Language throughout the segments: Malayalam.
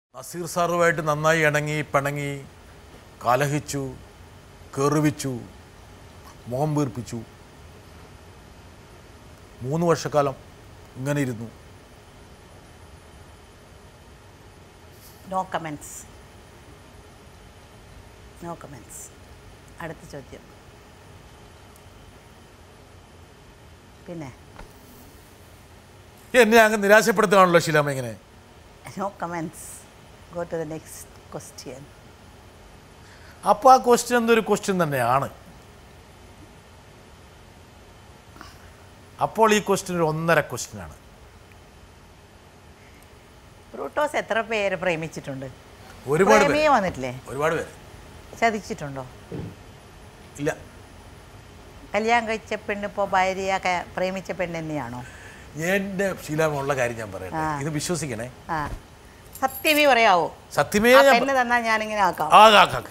നസീർ സാറുമായിട്ട് നന്നായി ഇണങ്ങി പിണങ്ങി കലഹിച്ചു കെറിവിച്ചു മുഖം വീർപ്പിച്ചു മൂന്ന് വർഷക്കാലം ഇങ്ങനെ ഇരുന്നു നോ കമൻസ് നോ കമൻസ് അടുത്ത ചോദ്യം പിന്നെ എന്നെ അങ്ങ് നിരാശപ്പെടുത്തുകയാണല്ലോ ശീലാമ ഇങ്ങനെ no comments go to the next question അപ്പോൾ ആ ക്വസ്റ്റ്യൻ എന്തൊരു ക്വസ്റ്റ്യൻ തന്നെയാണ് അപ്പോൾ ഈ ക്വസ്റ്റ്യൻ ഒരു ഒന്നര ക്വസ്റ്റ്യനാണ് ബ്രൂട്ടോസ് എത്ര പേര് പ്രേമിച്ചിട്ടുണ്ട് ഒരുപാട് പേര് പ്രേമിയെ വന്നിട്ടില്ലേ ഒരുപാട് പേര് ചതിച്ചിട്ടുണ്ടോ ഇല്ല കല്യാണം കഴിച്ച പെണ്ണ് ഇപ്പോൾ ഭാര്യ ക- പ്രേമിച്ച പെണ്ണ് തന്നെയാണോ എൻ്റെ ശീലാമ ഉള്ള കാര്യം ഞാൻ പറയട്ടെ ആ. ഇത് വിശ്വസിക്കണേ ആ സത്യമേ പറയാവോ സത്യമേ ആ ഞാൻ പെണ്ണ് തന്നാൽ ഞാനിങ്ങനെ ആക്കാം ആകാക്കാം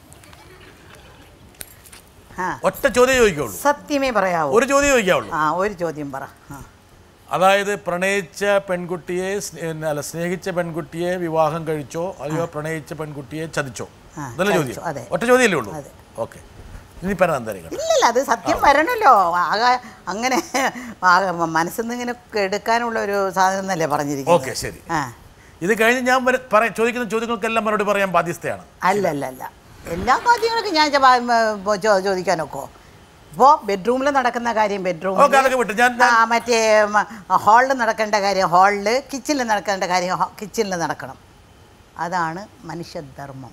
ആ ഒറ്റ ചോദ്യം ചോദിക്കുള്ളൂ സത്യമേ പറയാവോ ഒരു ചോദ്യം ചോദിക്കാവുള്ളൂ ആ ഒരു ചോദ്യം പറ ആ അതായത് പ്രണയിച്ച പെൺകുട്ടിയെ സ്നേ- അല്ല സ്നേഹിച്ച പെൺകുട്ടിയെ വിവാഹം കഴിച്ചോ അതെയോ പ്രണയിച്ച പെൺകുട്ടിയെ ചതിച്ചോ ആ, അതല്ല ചതിച്ചു, ചോദ്യം അതെ. ഒറ്റ ചോദ്യമല്ലേ ഉള്ളൂ അതെ. ഓക്കെ ഇനി പറഞ്ഞ എന്തായിരിക്കും ഇല്ലല്ല അത് സത്യം വരണല്ലോ ആകെ അങ്ങനെ ആകെ മനസ്സിൽ നിന്ന് ഇങ്ങനെ എടുക്കാനുള്ള ഒരു സാധനം എന്നല്ലേ പറഞ്ഞിരിക്കുന്നത് ഓക്കെ ശരി ആ ഇത് കഴിഞ്ഞ് ഞാൻ വര- പറയാൻ ചോദിക്കുന്ന ചോദ്യങ്ങൾക്കെല്ലാം മറുപടി പറയാൻ ബാധ്യസ്ഥയാണ് അല്ല അല്ല അല്ല എല്ലാ കാര്യങ്ങളൊക്കെ ഞാൻ ചെ- പ- മ- ചോ- ചോദിക്കാനൊക്കോ ഇപ്പോൾ ബെഡ്റൂമിൽ നടക്കുന്ന കാര്യം ബെഡ്റൂമിൽ ഓക്കെ അതൊക്കെ വിട്ടു ഞാൻ ആ മറ്റേ ഹാളിൽ നടക്കേണ്ട കാര്യം ഹാളിൽ കിച്ചണിൽ നടക്കേണ്ട കാര്യം കിച്ചണിൽ നടക്കണം അതാണ് മനുഷ്യധർമ്മം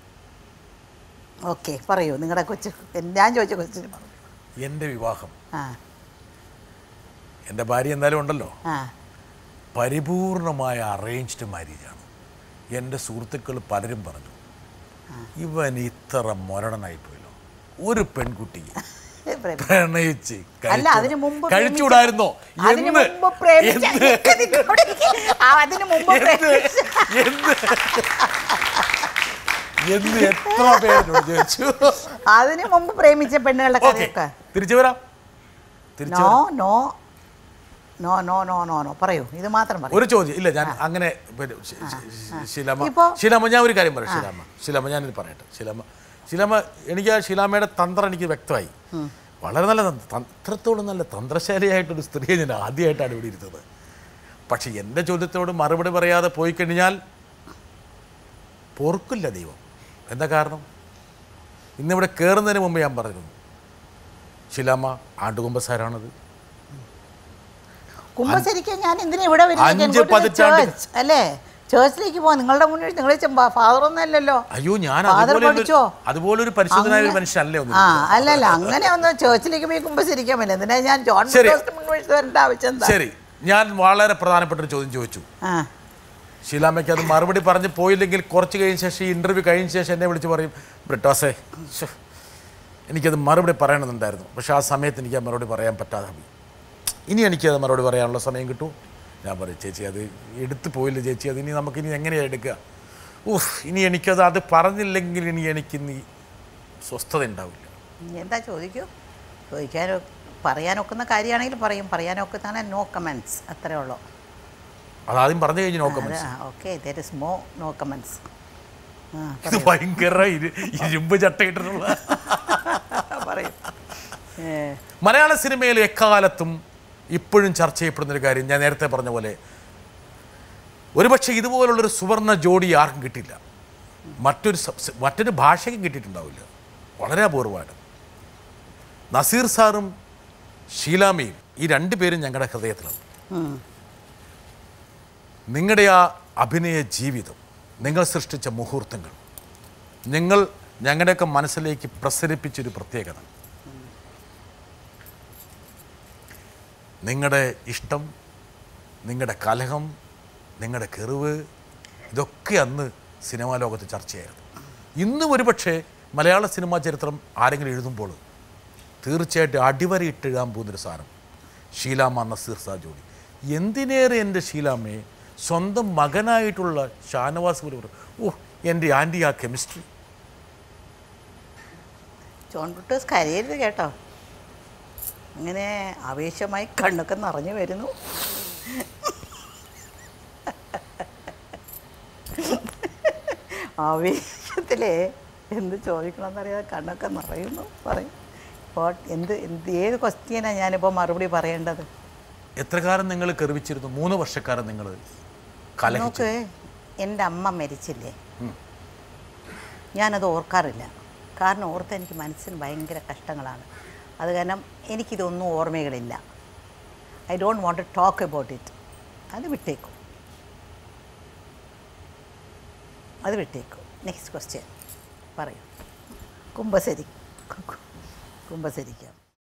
ഓക്കെ പറയൂ നിങ്ങളുടെ കൊച്ചു ഞാൻ ചോദിച്ച കൊച്ചിന് പറയൂ എൻ്റെ വിവാഹം ആ എൻ്റെ ഭാര്യ എന്തായാലും ഉണ്ടല്ലോ ആ പരിപൂർണമായ അറേഞ്ച്ഡ് മാരേജാണ് എൻ്റെ സുഹൃത്തുക്കൾ പലരും പറഞ്ഞു ഇവൻ ഇത്ര മൊരടനായി പോയല്ലോ ഒരു പെൺകുട്ടിയെ പ്രേമി- പ്രണയിച്ച് അല്ല കഴിച്ചു- അതിന് മുമ്പ് കഴിച്ചുകൂടായിരുന്നോ അതിന് എന്ന് മുമ്പ് പ്രേമിച്ച എന്ത് നിക്ക് നിക്ക് ഇവിടെ ഇരിക്ക്. ആ, അതിന് മുമ്പ് പ്രേമിച്ച എന്ത് എന്ന് എത്ര പേരോട് ചോദിച്ചു അതിന് മുമ്പ് പ്രേമിച്ച പെണ്ണുങ്ങളുടെ ഓക്കെ കഥയൊക്കെ തിരിച്ചു വരാം തിരിച്ചു നോ വരാം. No no no no no no പറയൂ ഇത് മാത്രം പറയൂ ഒരു ചോദ്യം ഇല്ല ഞാൻ അങ്ങനെ പിന്നെ ശി- ശി- ശീലാമ്മ ഇപ്പോ- ശീലാമ്മ ഞാൻ ഒരു കാര്യം പറയാം ശീലാമ്മ ശീലാമ്മ ഞാനിത് പറയട്ടെ ശീലാമ്മ ശീലാമ്മ എനിക്ക് ആ ശീലാമ്മയുടെ തന്ത്രം എനിക്ക് വ്യക്തമായി വളരെ നല്ല തന്ത്ര- തന്ത്ര- ഇത്രത്തോളം നല്ല തന്ത്രശാലിയായിട്ടൊരു സ്ത്രീയെ ഞാൻ ആദ്യമായിട്ടാണ് ഇവിടെ ഇരുന്നത് പക്ഷെ എൻ്റെ ചോദ്യത്തോട് മറുപടി പറയാതെ പോയി കഴിഞ്ഞാൽ പൊറുക്കില്ല ദൈവം എന്താ കാരണം ഇന്നിവിടെ കയറുന്നതിന് മുമ്പ് ഞാൻ പറഞ്ഞിരുന്നു ശീലാമ്മ ആണ്ടുകുമ്പസാരാണത് കുമ്പസരിക്കാൻ ഞാൻ എന്തിനാ ഇവിടെ അഞ്ച് വരുന്നത് പതിറ്റാണ്ട് ചേർച്ച് അല്ലേ ചേർച്ചിലേക്ക് പോവാം നിങ്ങളുടെ മുന്നിൽ നിങ്ങൾ ഫാദർ ഒന്നും അല്ലല്ലോ അയ്യോ ഞാൻ Father അതുപോലെ ഒരു- പഠിച്ചോ? അതുപോലെ ഒരു പരിശുദ്ധനായ ഒരു അങ്ങനെ- മനുഷ്യനല്ലേ ഒന്ന് ആ അല്ലല്ല അങ്ങനെ ഒന്ന് ചേർച്ചിലേക്ക് പോയി കുമ്പസരിക്കാൻ പറ്റില്ല എന്തിനാ ഞാൻ ജോൺ ശരി. ബുക്കോസിന് മുൻവശത്ത് വരേണ്ട ആവശ്യം എന്താ ശരി ഞാൻ വളരെ പ്രധാനപ്പെട്ട ഒരു ചോദ്യം ചോദിച്ചു ആ ഷീലാമ്മയ്ക്ക് അത് മറുപടി പറഞ്ഞ് പോയില്ലെങ്കിൽ കുറച്ച് കഴിഞ്ഞ ശേഷം ഈ ഇൻ്റർവ്യൂ കഴിഞ്ഞ ശേഷം എന്നെ വിളിച്ച് പറയും ബ്രിട്ടാസേ ശ്ശോ, എനിക്കത് മറുപടി പറയണമെന്നുണ്ടായിരുന്നു പക്ഷേ ആ സമയത്ത് എനിക്ക് ആ മറുപടി പറയാൻ പറ്റാതെ പോയി ഇനി എനിക്കത് മറുപടി പറയാനുള്ള സമയം കിട്ടും ഞാൻ പറയും ചേച്ചി അത് എടുത്തു പോയില്ല ചേച്ചി അത് ഇനി നമുക്കിനി എങ്ങനെയാണ് എടുക്കുക ഉഫ് ഇനി എനിക്കത് അത് പറഞ്ഞില്ലെങ്കിൽ ഇനി എനിക്കിനി സ്വസ്ഥത ഉണ്ടാവില്ല ഇനി എന്താ ചോദിക്കൂ ചോദിക്കാൻ പറയാനൊക്കുന്ന കാര്യമാണെങ്കിൽ പറയും പറയാനൊക്കുന്നതാണ് നോ കമൻസ് അത്രേ ഉള്ളൂ അതാദ്യം പറഞ്ഞു കഴിഞ്ഞ് നോക്കാം ഓക്കെ ദർ ഇസ് മോ നോ കമൻസ് ഇത് ഭയങ്കര ഇരു- ഇരുമ്പ് ചട്ടയിട്ടിട്ടുള്ള പറയും ഏ, മലയാള സിനിമയിൽ എക്കാലത്തും ഇപ്പോഴും ചർച്ച ചെയ്യപ്പെടുന്ന ഒരു കാര്യം ഞാൻ നേരത്തെ പറഞ്ഞ പോലെ ഒരുപക്ഷെ ഇതുപോലുള്ളൊരു സുവർണ ജോഡി ആർക്കും കിട്ടില്ല മറ്റൊരു സ- സ- മറ്റൊരു ഭാഷയ്ക്കും കിട്ടിയിട്ടുണ്ടാവില്ല വളരെ അപൂർവമാണ് നസീർ സാറും ഷീലാമയും ഈ രണ്ട് പേരും ഞങ്ങളുടെ ഹൃദയത്തിലാണ് ഉം. നിങ്ങളുടെ ആ അഭിനയ ജീവിതം നിങ്ങൾ സൃഷ്ടിച്ച മുഹൂർത്തങ്ങൾ നിങ്ങൾ ഞങ്ങളുടെയൊക്കെ മനസ്സിലേക്ക് പ്രസരിപ്പിച്ചൊരു പ്രത്യേകത നിങ്ങളുടെ ഇഷ്ടം നിങ്ങളുടെ കലഹം നിങ്ങളുടെ കെറിവ് ഇതൊക്കെ അന്ന് സിനിമാ ലോകത്ത് ചർച്ചയായിരുന്നു ഇന്നും ഒരുപക്ഷെ മലയാള സിനിമാ ചരിത്രം ആരെങ്കിലും എഴുതുമ്പോൾ തീർച്ചയായിട്ടും അടിവരയിട്ട് എഴുതാൻ പോകുന്നൊരു സാധനം ഷീലാമ്മ നസീർ സാ ജോഡി എന്തിനേറെ എൻ്റെ ഷീലാമ്മയെ സ്വന്തം മകനായിട്ടുള്ള ഷാനവാസ് പോലും പറയും ഓ എൻ്റെ ആൻറ്റി ആ കെമിസ്ട്രി ജോൺ ബ്രിട്ടോസ് കരയരുത് കേട്ടോ അങ്ങനെ ആവേശമായി കണ്ണൊക്കെ നിറഞ്ഞു വരുന്നു ആവേശത്തിലേ എന്ത് ചോദിക്കണമെന്നറിയാതെ കണ്ണൊക്കെ നിറയുന്നു പറയും ഇപ്പോൾ എന്ത് എന്ത് ഏത് ക്വസ്റ്റ്യനാണ് ഞാനിപ്പോൾ മറുപടി പറയേണ്ടത് എത്ര കാലം നിങ്ങൾ കെറിവിച്ചിരുന്നു മൂന്ന് വർഷക്കാലം നിങ്ങൾ കലഹിച്ചു നോക്ക് എൻ്റെ അമ്മ മരിച്ചില്ലേ ഞാനത് ഓർക്കാറില്ല കാരണം ഓർത്ത് എനിക്ക് മനസ്സിന് ഭയങ്കര കഷ്ടങ്ങളാണ് അത് കാരണം എനിക്കിതൊന്നും ഓർമ്മകളില്ല I don't want to talk about it അത് വിട്ടേക്കും അത് വിട്ടേക്കും നെക്സ്റ്റ് ക്വസ്റ്റ്യൻ പറയൂ കുംഭസരി കുംഭസരിക്കാം